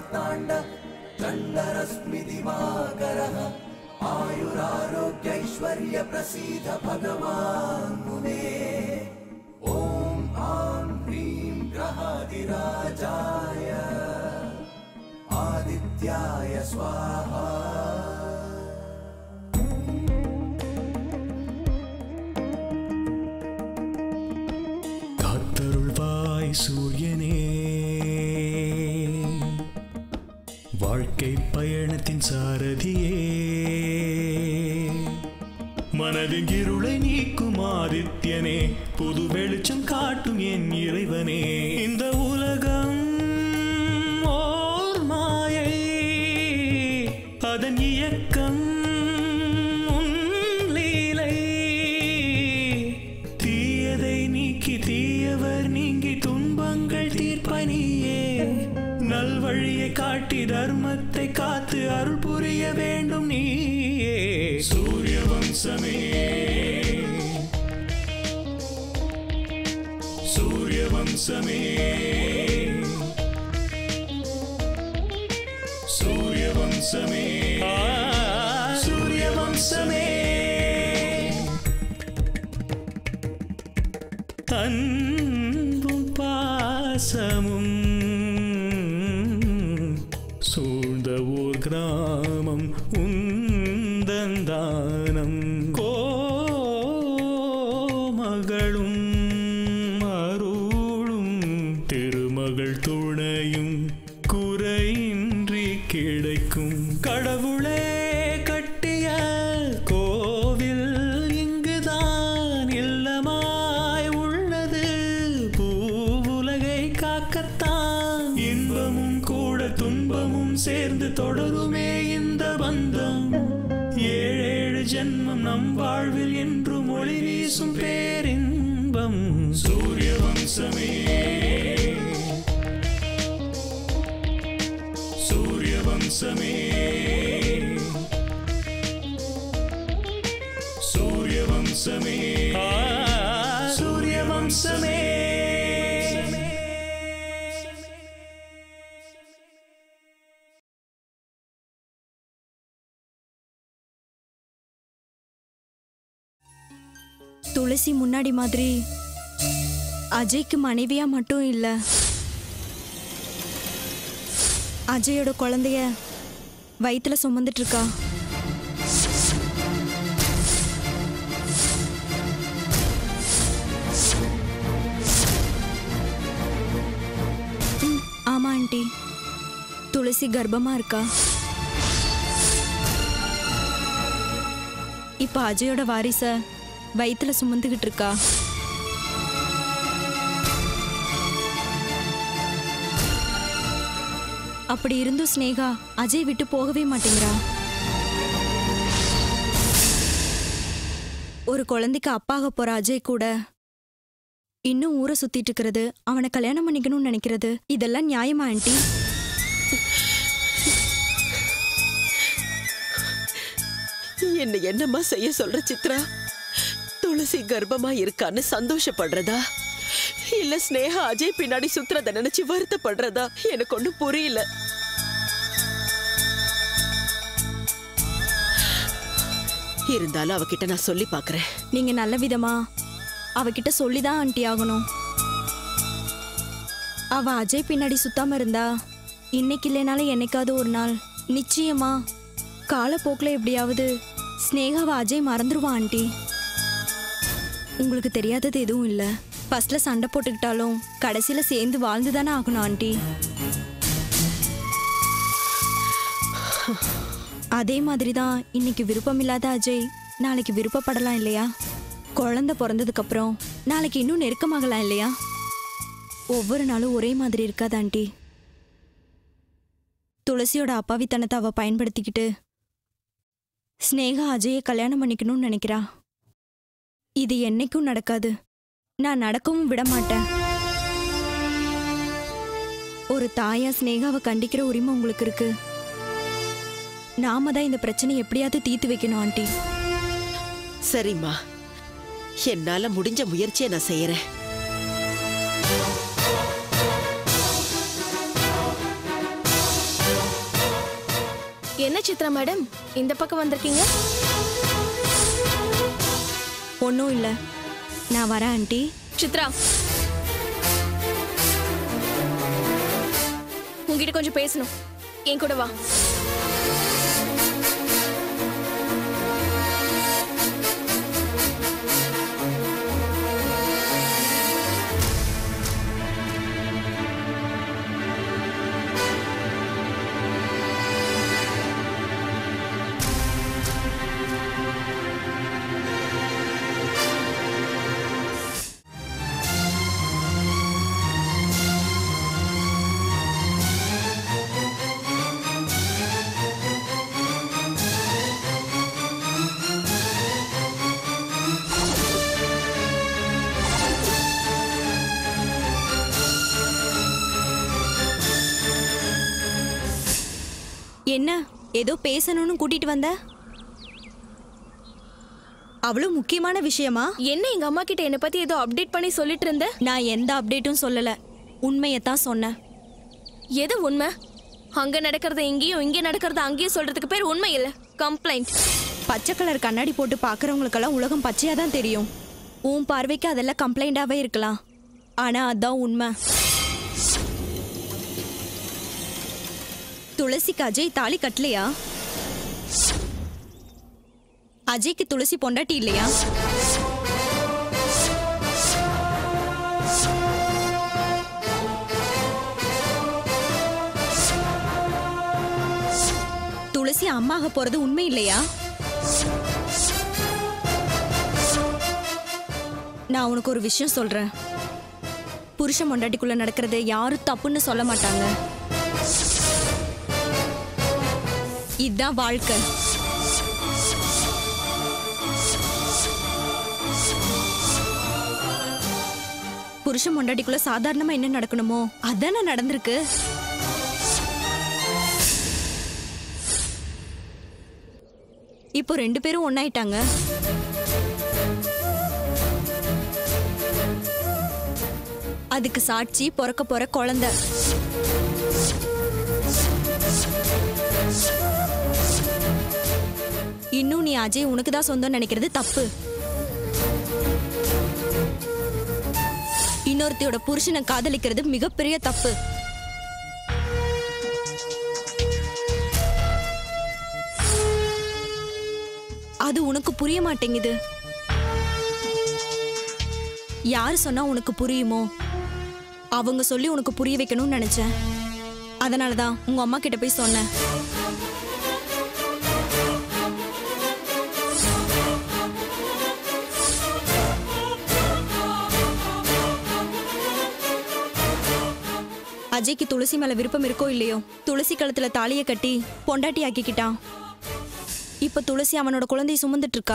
मार्ताण्ड चण्डरश्मिदिवाकरः आयुरारोग्यैश्वर्य प्रसीद भगवान् मुने ॐ आं ह्रीं ग्रहादिराजाय आदित्याय स्वाहा காத்தருள்வாய் சூரியனே வாழ்க்கை பயணத்தின் சாரதியே மனதின் இருளை நீக்கும் ஆதித்யனே புது வெளிச்சம் காட்டும் என் இறைவனே இந்த உலகம் ஓர் மாயை அதன் இயக்கம் உன் லீலை தீயதை நீக்கி தீயவர் நீங்கி துன்பங்கள் தீர்ப்பனியே நல்வழியை காட்டி தர்மத்தை காத்து அருள் புரிய வேண்டும் நீயே சூரிய வம்சமே சூரிய வம்சமே சூரிய வம்சமே சூரிய வம்சமே அன்பும் பாசமும் சூழ்ந்த ஊர் கிராமம் உந்தந்தானம் கோமகளும் அருளும் திருமகள் துணையும் குறையின்றி கிடைக்கும் கடவுளே கட்டிய கோவில் இங்குதான் இல்லமாய் உள்ளது பூவுலகை காக்கத்தான் இன்பமும் கூட துன்பமும் சேர்ந்து தொடருமே இந்த பந்தம் ஏழேழு ஜென்மம் நம் வாழ்வில் என்றும் ஒளி வீசும் பேரின்பம் சூரிய வம்சமே சூரிய வம்சமே சூரிய வம்சமே சூரிய வம்சமே துளசி முன்னாடி மாதிரி அஜய்க்கு மனைவியா மட்டும் இல்ல அஜயோட குழந்தைய வயித்துல சுமந்துட்டு இருக்கா ம், ஆமா ஆண்டி துளசி கர்ப்பமா இருக்கா இப்ப அஜயோட வாரிச வயித்துல சுமந்துகிட்டு இருக்கா அப்படி இருந்தும் ஸ்னேகா அஜய் விட்டு போகவே மாட்டேங்கிறா ஒரு குழந்தைக்கு அப்பாக போற அஜய் கூட இன்னும் ஊரை சுத்திட்டு இருக்கிறது அவனை கல்யாணம் பண்ணிக்கணும்னு நினைக்கிறது இதெல்லாம் நியாயமா ஆண்டி என்ன என்னம்மா செய்ய சொல்ற சித்ரா துளசி கர்ப்பமா இருக்கான்னு சந்தோஷப்படுறதா இல்ல ஸ்னேகா அஜய் பின்னாடி சுத்துறத நினைச்சு வருத்தப்படுறதா எனக்கு ஒண்ணும் புரியல இருந்தாலும் அவகிட்ட நான் சொல்லி பாக்குறேன் நீங்க நல்ல விதமா அவகிட்ட சொல்லிதான் ஆண்டி ஆகணும் அவ அஜய் பின்னாடி சுத்தாம இருந்தா இன்னைக்கு இல்லைனாலும் என்னைக்காவது ஒரு நாள் நிச்சயமா காலப்போக்கில் எப்படியாவது ஸ்னேகாவை அஜய் மறந்துடுவான் ஆண்டி உங்களுக்கு தெரியாதது எதுவும் இல்லை ஃபர்ஸ்ட்ல சண்டை போட்டுக்கிட்டாலும் கடைசியில் சேர்ந்து வாழ்ந்து தானே ஆகணும் ஆண்டி அதே மாதிரி தான் இன்னைக்கு விருப்பமில்லாத அஜய் நாளைக்கு விருப்பப்படலாம் இல்லையா குழந்தை பிறந்ததுக்கு அப்புறம் நாளைக்கு இன்னும் நெருக்கமாகலாம் இல்லையா ஒவ்வொரு நாளும் ஒரே மாதிரி இருக்காது ஆண்டி துளசியோட அப்பாவித்தனத்தை அவ பயன்படுத்திக்கிட்டு ஸ்னேகா அஜயை கல்யாணம் பண்ணிக்கணும்னு நினைக்கிறா இது என்னைக்கும் நடக்காது நான் நடக்கவும் விட மாட்டேன் ஒரு தாயா ஸ்னேகாவை கண்டிக்கிற உரிமை உங்களுக்கு இருக்கு நாம தான் இந்த பிரச்சனை எப்படியாவது தீர்த்து வைக்கணும் ஆண்டி சரிம்மா என்னால முடிஞ்ச முயற்சியை நான் செய்யறேன் சித்ரா மேடம் இந்த பக்கம் வந்திருக்கீங்க ஒன்றும் இல்லை நான் வரேன் ஆண்டி சித்ரா உங்ககிட்ட கொஞ்சம் பேசணும் என் கூட வா என்ன ஏதோ பேசணும்னு கூட்டிட்டு வந்த அவ்வளோ முக்கியமான விஷயமா என்ன எங்க அம்மா கிட்ட என்ன பத்தி ஏதோ அப்டேட் பண்ணி சொல்லிட்டு இருந்த நான் எந்த அப்டேட்டும் சொல்லல உண்மையைத்தான் சொன்னேன் எது உண்மை அங்க நடக்கிறத இங்கேயும் இங்க நடக்கிறத அங்கேயும் சொல்றதுக்கு பேர் உண்மை இல்ல கம்ப்ளைண்ட் பச்சை கலர் கண்ணாடி போட்டு பார்க்கறவங்களுக்கெல்லாம் உலகம் பச்சையா தான் தெரியும் உன் பார்வைக்கு அதெல்லாம் கம்ப்ளைண்டாவே இருக்கலாம் ஆனா அதான் உண்மை துளசிக்கு அஜய் தாலி கட்டலையா அஜய்க்கு துளசி பொண்டாட்டி இல்லையா துளசி அம்மாக போறது உண்மை இல்லையா நான் உனக்கு ஒரு விஷயம் சொல்றேன் புருஷன் மொண்டாட்டிக்குள்ள நடக்கிறது யாரும் தப்புன்னு சொல்ல மாட்டாங்க இதுதான் வாழ்க்கை புருஷன் மொண்டாட்டிக்குள்ள சாதாரணமா என்ன நடக்கணுமோ அதானே நடந்திருக்கு இப்போ ரெண்டு பேரும் ஒன்னாயிட்டாங்க அதுக்கு சாட்சி பிறக்க போற குழந்தை இன்னும் நீ அஜய் உனக்கு தான் சொந்தம் நினைக்கிறது தப்பு இன்னொருத்தியோட புருஷனை காதலிக்கிறது மிகப்பெரிய தப்பு அது உனக்கு புரிய மாட்டேங்குது யார் சொன்னா உனக்கு புரியுமோ அவங்க சொல்லி உனக்கு புரிய வைக்கணும்னு நினைச்சேன் அதனால தான் உங்க அம்மா கிட்ட போய் சொன்னேன் அஜய்க்கு துளசி மேல விருப்பம் இருக்கோ இல்லையோ துளசி கழுத்துல தாலியை கட்டி பொண்டாட்டி ஆக்கிக்கிட்டான் இப்ப துளசி அவனோட குழந்தையை சுமந்துட்டு இருக்கா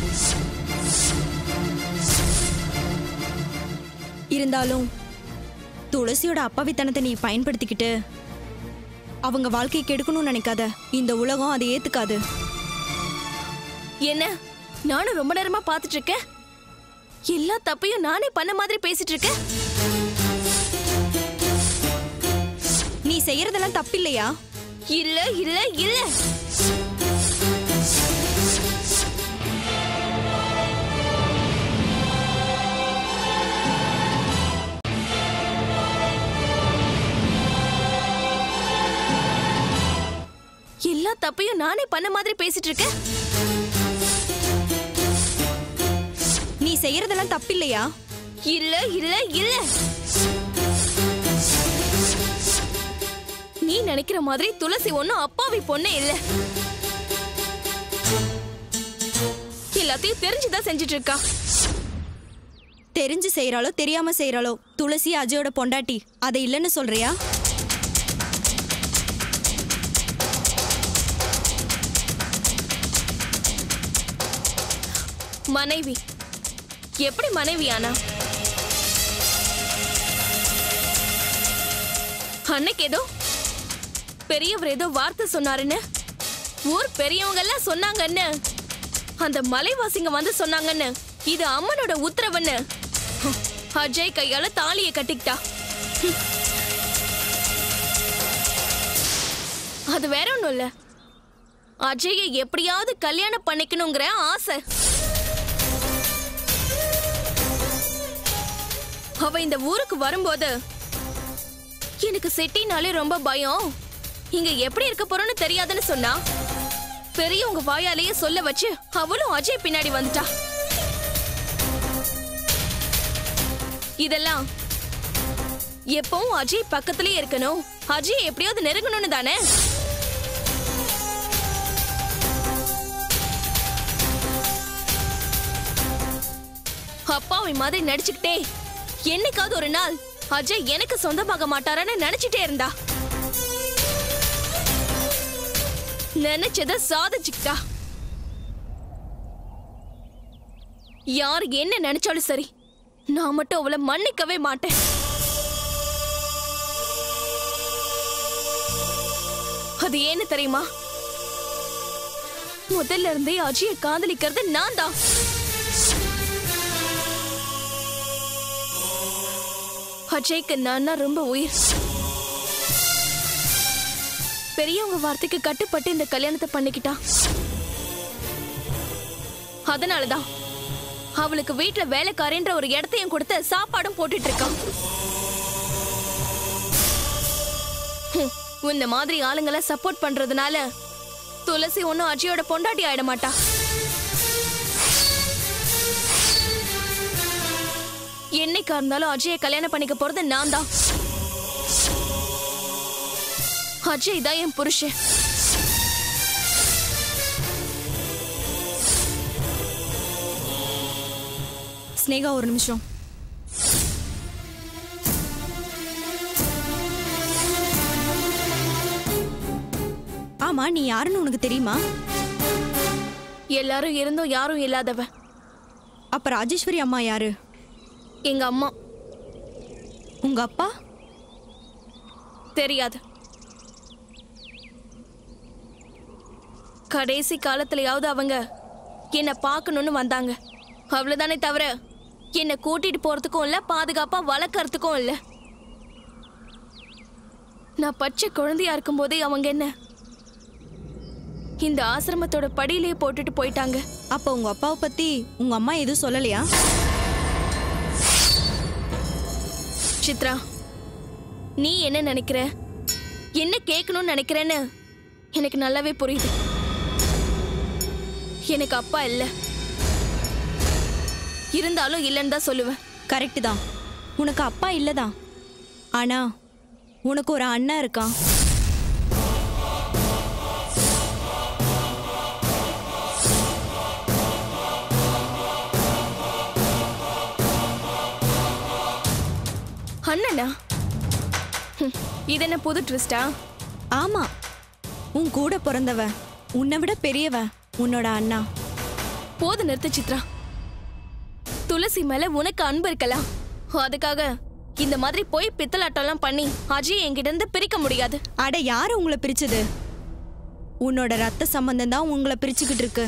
இருந்தாலும் துளசியோட அப்பாவித்தனத்தை நீ பயன்படுத்திக்கிட்டு அவங்க வாழ்க்கையை கெடுக்கணும்னு நினைக்காத இந்த உலகம் அதை ஏத்துக்காது என்ன நானும் ரொம்ப நேரமா பார்த்துட்டு இருக்கேன் எல்லா தப்பையும் நானே பண்ண மாதிரி பேசிட்டு இருக்கேன் நீ செய்யறதெல்லாம் தப்பில்லையா இல்ல இல்ல இல்ல எல்லா தப்பையும் நானே பண்ண மாதிரி பேசிட்டு இருக்கேன் நீ செய்யறதெல்லாம் தப்பில்லையா இல்ல இல்ல இல்ல நீ நினைக்கிற மாதிரி துளசி ஒண்ணும் அப்பாவி பொண்ணே இல்ல எல்லாத்தையும் தெரிஞ்சுதான் செஞ்சுட்டு இருக்கா தெரிஞ்சு செய்யறாளோ தெரியாம செய்யறாளோ துளசி அஜயோட பொண்டாட்டி அதை இல்லைன்னு சொல்றியா மனைவி எப்படி மனைவி ஆனா அன்னைக்கு ஏதோ பெரியவர் ஏதோ வார்த்தை சொன்னாருன்னு ஊர் பெரியவங்க எல்லாம் சொன்னாங்கன்னு அந்த மலைவாசிங்க வந்து சொன்னாங்கன்னு இது அம்மனோட உத்தரவுன்னு அஜய் கையால தாலியை கட்டிக்கிட்டா அது வேற ஒண்ணும் இல்ல அஜயை எப்படியாவது கல்யாணம் பண்ணிக்கணுங்கிற ஆசை அவ இந்த ஊருக்கு வரும்போது எனக்கு செட்டினாலே ரொம்ப பயம் இங்க எப்படி இருக்க போறோம்னு தெரியாதுன்னு சொன்னா பெரியவங்க வாயாலேயே சொல்ல வச்சு அவளும் அஜய் பின்னாடி வந்துட்டா இதெல்லாம் எப்பவும் அஜய் பக்கத்திலே இருக்கணும் அஜய் எப்படியாவது நெருங்கணும்னு தானே அப்பாவை மாதிரி நடிச்சுக்கிட்டே என்னைக்காவது ஒரு நாள் அஜய் எனக்கு சொந்தமாக மாட்டாரான்னு நினைச்சிட்டே இருந்தா நினைச்சத சாதிச்சுக்கிட்டா யார் என்ன நினைச்சாலும் சரி நான் மட்டும் அவளை மன்னிக்கவே மாட்டேன் அது ஏன்னு தெரியுமா முதல்ல இருந்தே அஜய காதலிக்கிறது நான் தான் அஜய்க்கு நான்னா ரொம்ப உயிர் பெரியவங்க வார்த்தைக்கு கட்டுப்பட்டு இந்த கல்யாணத்தை பண்ணிக்கிட்டான் அதனாலதான் அவளுக்கு வீட்டுல வேலைக்காரின்ற ஒரு இடத்தையும் கொடுத்து சாப்பாடும் போட்டுட்டு இருக்கான் ஹம், உன்ன மாதிரி ஆளுங்களை சப்போர்ட் பண்றதுனால துளசி ஒன்னும் அஜயோட பொண்டாட்டி ஆயிட மாட்டா என்னைக்கா இருந்தாலும் அஜயை கல்யாணம் பண்ணிக்க போறது நான் தான் அஜய் தான் என் புருஷன் ஸ்னேகா ஒரு நிமிஷம் ஆமா நீ யாருன்னு உனக்கு தெரியுமா எல்லாரும் இருந்தும் யாரும் இல்லாதவ அப்ப ராஜேஸ்வரி அம்மா யாரு எங்க அம்மா உங்க அப்பா தெரியாது கடைசி காலத்துலயாவது அவங்க என்ன பார்க்கணும்னு வந்தாங்க அவ்வளவுதானே தவிர என்னை கூட்டிட்டு போறதுக்கும் இல்ல பாதுகாப்பா வளர்க்கறதுக்கும் இல்ல நான் பச்சை குழந்தையா இருக்கும்போதே அவங்க என்ன இந்த ஆசிரமத்தோட படியிலே போட்டுட்டு போயிட்டாங்க அப்ப உங்க அப்பாவை பத்தி உங்க அம்மா எதுவும் சொல்லலையா சித்ரா நீ என்ன நினைக்கிற என்ன கேட்கணும்னு நினைக்கிறேன்னு எனக்கு நல்லாவே புரியுது எனக்கு அப்பா இல்ல இருந்தாலும் இல்லைன்னு தான் சொல்லுவேன் கரெக்ட் தான் உனக்கு அப்பா இல்லதான் ஆனா உனக்கு ஒரு அண்ணன் இருக்கான் அண்ணனா ஹம், இது என்ன புது ட்விஸ்டா ஆமா உன் கூட பிறந்தவ உன்னை விட பெரியவ உன்னோட அண்ணா போது நிறுத்து சித்ரா துளசி மேல உனக்கு அன்பு இருக்கலாம் அதுக்காக இந்த மாதிரி போய் பித்தலாட்டம்லாம் பண்ணி அஜய் என்கிட்ட இருந்து பிரிக்க முடியாது அட யாரு உங்களை பிரிச்சது உன்னோட ரத்த சம்பந்தம் தான் உங்களை பிரிச்சுக்கிட்டு இருக்கு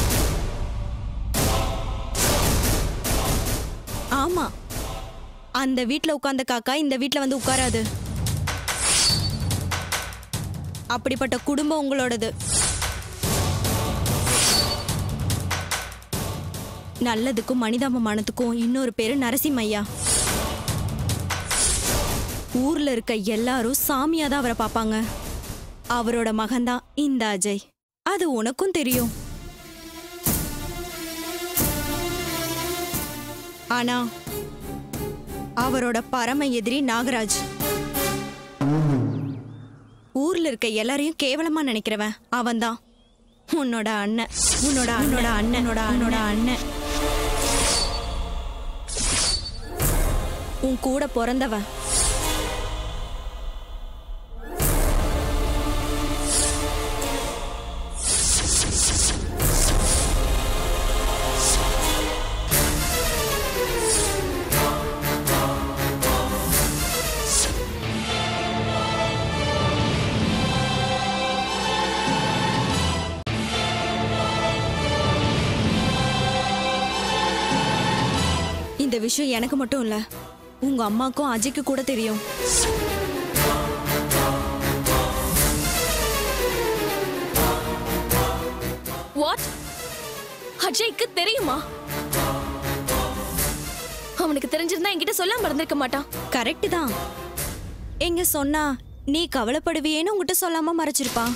ஆமா அந்த வீட்ல உட்கார்ந்த காக்கா இந்த வீட்ல வந்து உட்காராது அப்படிப்பட்ட குடும்பம் உங்களோடது நல்லதுக்கும் மனிதாபமானத்துக்கும் இன்னொரு பேரு நரசிம்மையா ஊர்ல இருக்க எல்லாரும் சாமியா தான் அவரை பார்ப்பாங்க அவரோட மகன்தான் இந்த அஜய் அது உனக்கும் தெரியும் ஆனா அவரோட பரம எதிரி நாகராஜ் ஊர்ல இருக்க எல்லாரையும் கேவலமா நினைக்கிறவன் அவன்தான் உன்னோட அண்ணன் உன்னோட உன்னோட அண்ணனோட அண்ணனோட அண்ணன் உன் கூட பிறந்தவன் இந்த விஷயம் எனக்கு மட்டும் இல்ல உங்க அம்மாக்கும் அஜய்க்கு கூட தெரியும் வாட் அஜய்க்கு தெரியுமா அவனுக்கு தெரிஞ்சிருந்தா என்கிட்ட சொல்லாம இருந்திருக்க மாட்டான் கரெக்ட் தான் எங்க சொன்னா நீ கவலைப்படுவியேன்னு உங்ககிட்ட சொல்லாம மறைச்சிருப்பான்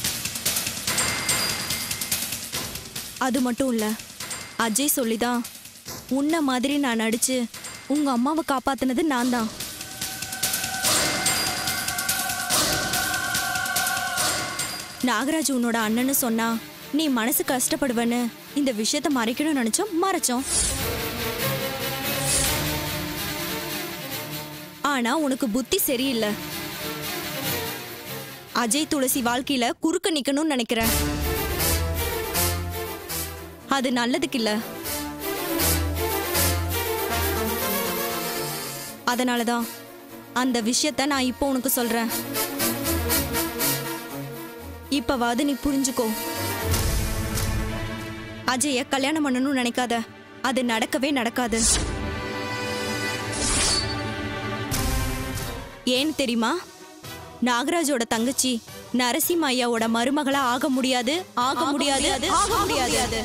அது மட்டும் இல்ல அஜய் சொல்லிதான் உன்ன மாதிரி நான் நடிச்சு உங்க அம்மாவை காப்பாத்துனது நான் தான் நாகராஜ் உன்னோட அண்ணன்னு சொன்னா நீ மனசு கஷ்டப்படுவன்னு இந்த விஷயத்த மறைக்கணும்னு நினைச்சோம் மறைச்சோம் ஆனா உனக்கு புத்தி சரியில்லை அஜய் துளசி வாழ்க்கையில குறுக்க நிக்கணும்னு நினைக்கிறேன் அது நல்லதுக்கு இல்ல அதனாலதான் அந்த விஷயத்த நான் இப்போ உனக்கு சொல்றேன் இப்பவாது நீ புரிஞ்சுக்கோ அஜய கல்யாணம் பண்ணணும்னு நினைக்காத அது நடக்கவே நடக்காது ஏன்னு தெரியுமா நாகராஜோட தங்கச்சி நரசிம்ம ஐயாவோட மருமகளா ஆக முடியாது ஆக முடியாது ஆக முடியாது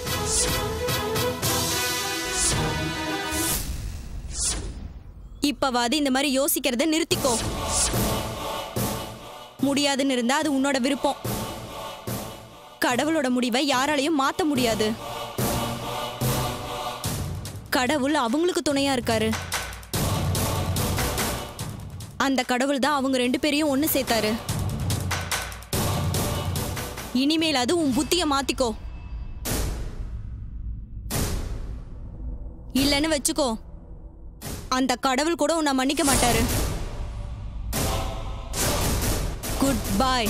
இப்பவாது இந்த மாதிரி யோசிக்கிறத நிறுத்திக்கோ முடியாதுன்னு இருந்தா அது உன்னோட விருப்பம் கடவுளோட முடிவை யாராலையும் மாத்த முடியாது கடவுள் அவங்களுக்கு துணையா இருக்காரு அந்த கடவுள் தான் அவங்க ரெண்டு பேரையும் ஒண்ணு சேர்த்தாரு இனிமேல் அது உன் புத்திய மாத்திக்கோ இல்லைன்னு வச்சுக்கோ அந்த கடவுள் கூட உன்னை மன்னிக்க மாட்டாரு குட் பை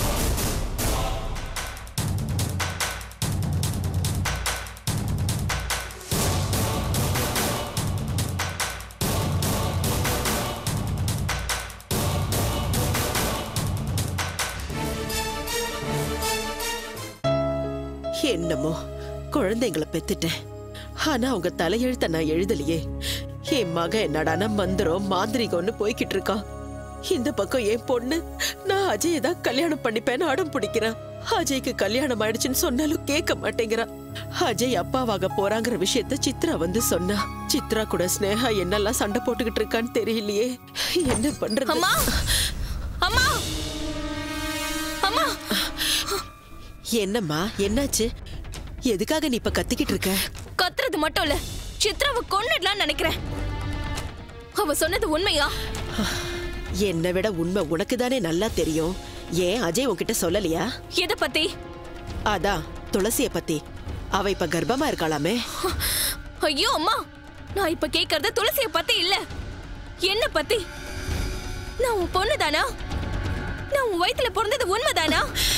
என்னமோ குழந்தைங்களை பெத்துட்டேன் ஆனா அவங்க தலையெழுத்த நான் எழுதலையே என் மகன் என்னடானா மந்திரம் மாந்திரிகம்னு போய்கிட்டு இருக்கான் இந்த பக்கம் என் பொண்ணு நான் அஜயை தான் கல்யாணம் பண்ணிப்பேன்னு அடம் பிடிக்கிறான் அஜய்க்கு கல்யாணம் ஆயிடுச்சுன்னு சொன்னாலும் கேட்க மாட்டேங்கிறான் அஜய் அப்பாவாக போறாங்கிற விஷயத்த சித்ரா வந்து சொன்னா சித்ரா கூட ஸ்னேகா என்னெல்லாம் சண்டை போட்டுக்கிட்டு இருக்கான்னு தெரியலையே என்ன பண்றது அம்மா அம்மா அம்மா என்னம்மா என்னாச்சு எதுக்காக நீ இப்ப கத்திக்கிட்டு இருக்க கத்துறது மட்டும் இல்ல சித்ராவை கொன்னுடலாம்னு நினைக்கிறேன் அவ சொன்னது உண்மையா என்னை விட உண்மை உனக்கு தானே நல்லா தெரியும் ஏன் அஜய் உன்கிட்ட சொல்லலையா எதை பத்தி அதான் துளசிய பத்தி அவ இப்ப கர்ப்பமா இருக்காளாமே ஐயோ அம்மா நான் இப்ப கேக்குறது துளசிய பத்தி இல்ல என்ன பத்தி நான் உன் பொண்ணு தானா நான் உன் வயித்துல பிறந்தது உண்மைதானா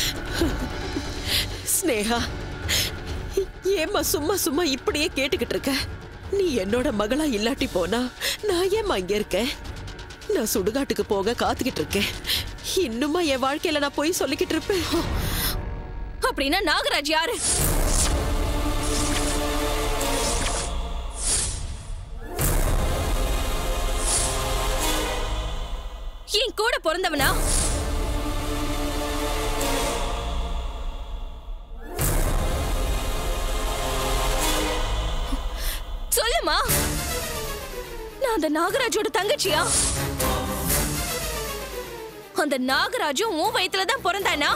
ஸ்னேகா ஏம்மா சும்மா சும்மா இப்படியே கேட்டுக்கிட்டு இருக்க நீ என்னோட மகளா இல்லாட்டி போனா நான் ஏம்மா இங்க இருக்கேன் நான் சுடுகாட்டுக்கு போக காத்துக்கிட்டு இருக்கேன் இன்னுமா என் வாழ்க்கையில நான் போய் சொல்லிக்கிட்டு இருப்பேன் அப்படின்னா நாகராஜ் யாரு என் கூட பிறந்தவனா சொல்லுமா நான் அந்த நாகராஜோட தங்கச்சியா அந்த நாகராஜும் உன் வயித்துல தான் பிறந்தானா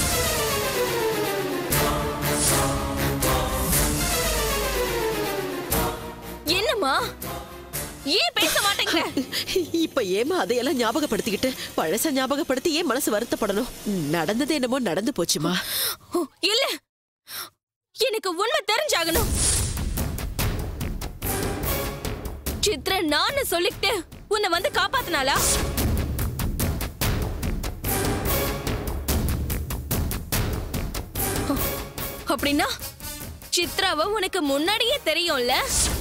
என்னம்மா ஏன் பேச மாட்டேங்கிற இப்ப ஏமா அதையெல்லாம் ஞாபகப்படுத்திக்கிட்டு பழச ஞாபகப்படுத்தி ஏன் மனசு வருத்தப்படணும் நடந்தது என்னமோ நடந்து போச்சுமா ஓ, இல்ல எனக்கு உண்மை தெரிஞ்சாகணும் சித்ர நான் சொல்லிக்கிட்டு உன்னை வந்து காப்பாத்தினாளா அப்படின்னா சித்ராவை உனக்கு முன்னாடியே தெரியும்ல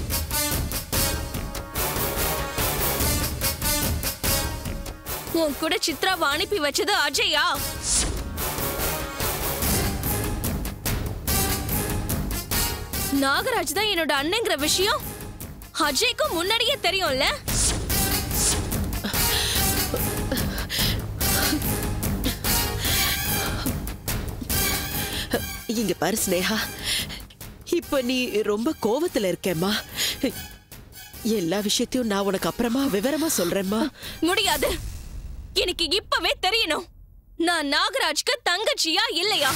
உன் கூட சித்ராவை அனுப்பி வச்சது அஜயா நாகராஜ் தான் என்னோட அண்ணங்கிற விஷயம் அஜய்க்கும் முன்னாடியே தெரியும்ல இங்க பாரு ஸ்னேகா இப்ப நீ ரொம்ப கோவத்துல இருக்கேம்மா எல்லா விஷயத்தையும் நான் உனக்கு அப்புறமா விவரமா சொல்றேம்மா முடியாது எனக்கு இப்பவே தெரியணும் நான் நாகராஜ்க்கு தங்கச்சியா இல்லையா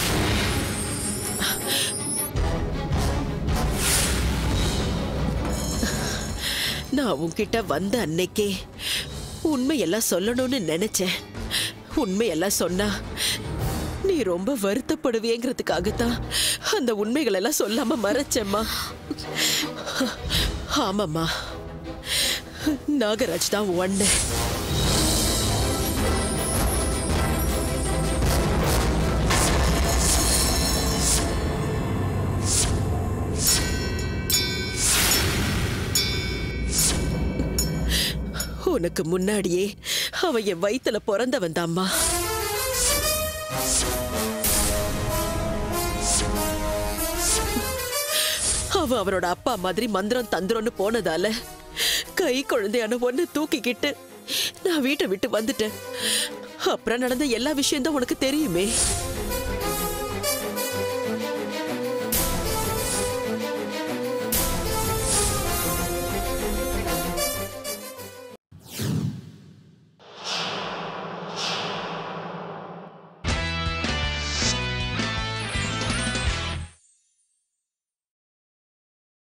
நான் உன்கிட்ட வந்த அன்னைக்கே உண்மையெல்லாம் சொல்லணும்னு நினைச்சேன் உண்மையெல்லாம் சொன்னா நீ ரொம்ப வருத்தப்படுவியங்கிறதுக்காகத்தான் அந்த உண்மைகள் எல்லாம் சொல்லாம மறைச்சேம்மா ஆமாம்மா நாகராஜ் தான் ஒன்னு உனக்கு முன்னாடியே அவன் என் வயித்துல பிறந்தவன் தாம்மா அவன் அவனோட அப்பா மாதிரி மந்திரம் தந்திரம்னு போனதால கை குழந்தையான ஒன்னு தூக்கிக்கிட்டு நான் வீட்டை விட்டு வந்துட்டேன் அப்புறம் நடந்த எல்லா விஷயம் தான் உனக்கு தெரியுமே